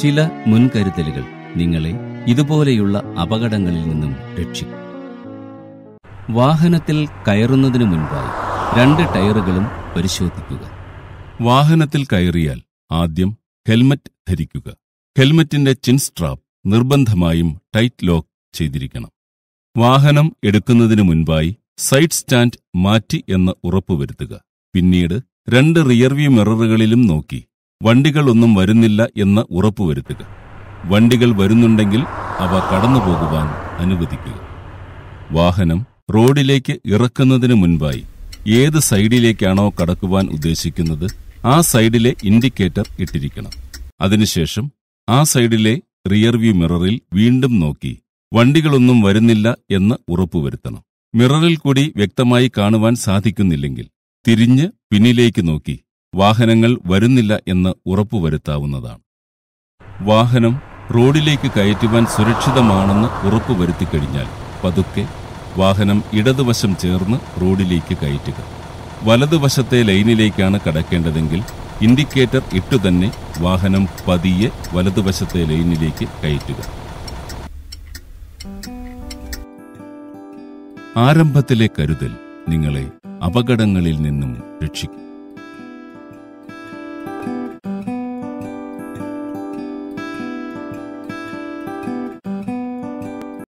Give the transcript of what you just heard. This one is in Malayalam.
ചില മുൻകരുതലുകൾ നിങ്ങളെ ഇതുപോലെയുള്ള അപകടങ്ങളിൽ നിന്നും രക്ഷിക്കും വാഹനത്തിൽ കയറുന്നതിനു മുൻപായി രണ്ട് ടയറുകളും പരിശോധിക്കുക വാഹനത്തിൽ കയറിയാൽ ആദ്യം ഹെൽമറ്റ് ധരിക്കുക ഹെൽമറ്റിന്റെ ചിൻ സ്ട്രാപ്പ് നിർബന്ധമായും ടൈറ്റ് ലോക്ക് ചെയ്തിരിക്കണം വാഹനം എടുക്കുന്നതിനു മുൻപായി സൈഡ് സ്റ്റാൻഡ് മാറ്റി എന്ന് ഉറപ്പുവരുത്തുക പിന്നീട് രണ്ട് റിയർവ്യൂ മിററുകളിലും നോക്കി വണ്ടികളൊന്നും വരുന്നില്ല എന്ന് ഉറപ്പുവരുത്തുക വണ്ടികൾ വരുന്നുണ്ടെങ്കിൽ അവ കടന്നുപോകുവാൻ അനുവദിക്കുക വാഹനം റോഡിലേക്ക് ഇറക്കുന്നതിനു മുൻപായി ഏത് സൈഡിലേക്കാണോ കടക്കുവാൻ ഉദ്ദേശിക്കുന്നത് ആ സൈഡിലെ ഇൻഡിക്കേറ്റർ ഇട്ടിരിക്കണം അതിനുശേഷം ആ സൈഡിലെ റിയർവ്യൂ മിററിൽ വീണ്ടും നോക്കി വണ്ടികളൊന്നും വരുന്നില്ല എന്ന് ഉറപ്പുവരുത്തണം മിററിൽ കൂടി വ്യക്തമായി കാണുവാൻ സാധിക്കുന്നില്ലെങ്കിൽ തിരിഞ്ഞ് പിന്നിലേക്ക് നോക്കി വാഹനങ്ങൾ വരുന്നില്ല എന്ന് ഉറപ്പുവരുത്താവുന്നതാണ് വാഹനം റോഡിലേക്ക് കയറ്റുവാൻ സുരക്ഷിതമാണെന്ന് ഉറപ്പുവരുത്തിക്കഴിഞ്ഞാൽ പതുക്കെ വാഹനം ഇടതുവശം ചേർന്ന് റോഡിലേക്ക് കയറ്റുക വലതുവശത്തെ ലൈനിലേക്കാണ് കടക്കേണ്ടതെങ്കിൽ ഇൻഡിക്കേറ്റർ ഇട്ടുതന്നെ വാഹനം പതിയെ വലതുവശത്തെ ലൈനിലേക്ക് കയറ്റുക ആരംഭത്തിലെ കരുതൽ നിങ്ങളെ അപകടങ്ങളിൽ നിന്നും രക്ഷിക്കും